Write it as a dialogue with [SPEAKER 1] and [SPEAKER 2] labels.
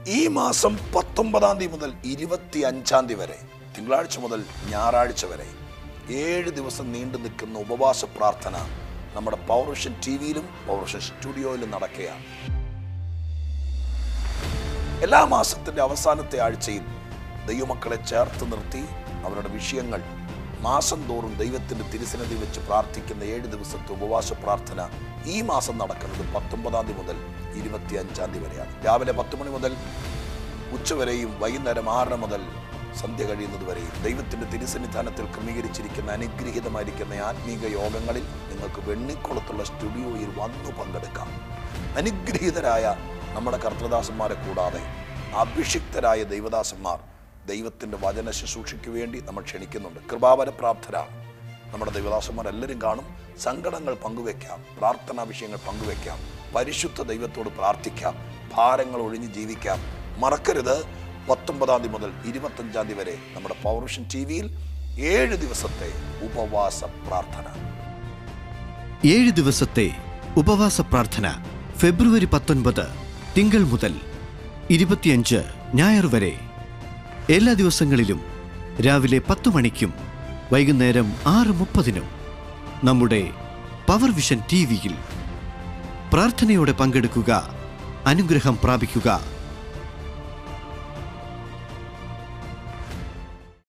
[SPEAKER 1] ഈ മാസം പത്തൊമ്പതാം തീയതി മുതൽ ഇരുപത്തി അഞ്ചാം തീയതി വരെ തിങ്കളാഴ്ച മുതൽ ഞായറാഴ്ച വരെ ഏഴ് ദിവസം നീണ്ടു നിൽക്കുന്ന ഉപവാസ പ്രാർത്ഥന നമ്മുടെ പൗർഷൻ ടി വിയിലും പൗർഷൻ സ്റ്റുഡിയോയിലും നടക്കുകയാണ് എല്ലാ മാസത്തിന്റെ അവസാനത്തെ ആഴ്ചയിൽ ദൈവമക്കളെ ചേർത്ത് നിർത്തി അവരുടെ വിഷയങ്ങൾ മാസം തോറും ദൈവത്തിന്റെ തിരുസന്നിധി വെച്ച് പ്രാർത്ഥിക്കുന്ന ഏഴ് ദിവസത്തെ ഉപവാസ പ്രാർത്ഥന ഈ മാസം നടക്കുന്നത് പത്തൊമ്പതാം തീയതി മുതൽ ഇരുപത്തി അഞ്ചാം തീയതി വരെയാണ് രാവിലെ പത്ത് മണി മുതൽ ഉച്ചവരെയും വൈകുന്നേരം ആറര മുതൽ സന്ധ്യ കഴിയുന്നത് വരെയും ദൈവത്തിന്റെ തിരുസന്നിധാനത്തിൽ ക്രമീകരിച്ചിരിക്കുന്ന അനുഗ്രഹീതമായിരിക്കുന്ന ആത്മീക യോഗങ്ങളിൽ നിങ്ങൾക്ക് വെണ്ണിക്കുളത്തുള്ള സ്റ്റുഡിയോയിൽ വന്നു പങ്കെടുക്കാം അനുഗ്രഹീതരായ നമ്മുടെ കർത്തദാസന്മാരെ കൂടാതെ അഭിഷിക്തരായ ദൈവദാസന്മാർ ദൈവത്തിൻ്റെ വചന ശുശ്രൂഷയ്ക്ക് വേണ്ടി നമ്മൾ ക്ഷണിക്കുന്നുണ്ട് കൃപാവര പ്രാപ്തരാണ് നമ്മുടെ ദൈവദാസന്മാർ എല്ലാവരും കാണും സങ്കടങ്ങൾ പങ്കുവെക്കാം പ്രാർത്ഥനാ വിഷയങ്ങൾ പങ്കുവെക്കാം പരിശുദ്ധ ദൈവത്തോട് പ്രാർത്ഥിക്കാം ഭാരങ്ങൾ ഒഴിഞ്ഞ് ജീവിക്കാം മറക്കരുത് പത്തൊമ്പതാം തീയതി മുതൽ ഇരുപത്തഞ്ചാം തീയതി വരെ നമ്മുടെ പൗരുഷൻ ടി വിയിൽ ഏഴ് ദിവസത്തെ ഉപവാസ പ്രാർത്ഥന
[SPEAKER 2] ഏഴ് ദിവസത്തെ ഉപവാസ പ്രാർത്ഥന ഫെബ്രുവരി പത്തൊൻപത് തിങ്കൾ മുതൽ ഇരുപത്തിയഞ്ച് ഞായർ വരെ എല്ലാ ദിവസങ്ങളിലും രാവിലെ പത്തു മണിക്കും വൈകുന്നേരം ആറ് മുപ്പതിനും നമ്മുടെ പവർ വിഷൻ ടി വിയിൽ പ്രാർത്ഥനയോടെ പങ്കെടുക്കുക അനുഗ്രഹം പ്രാപിക്കുക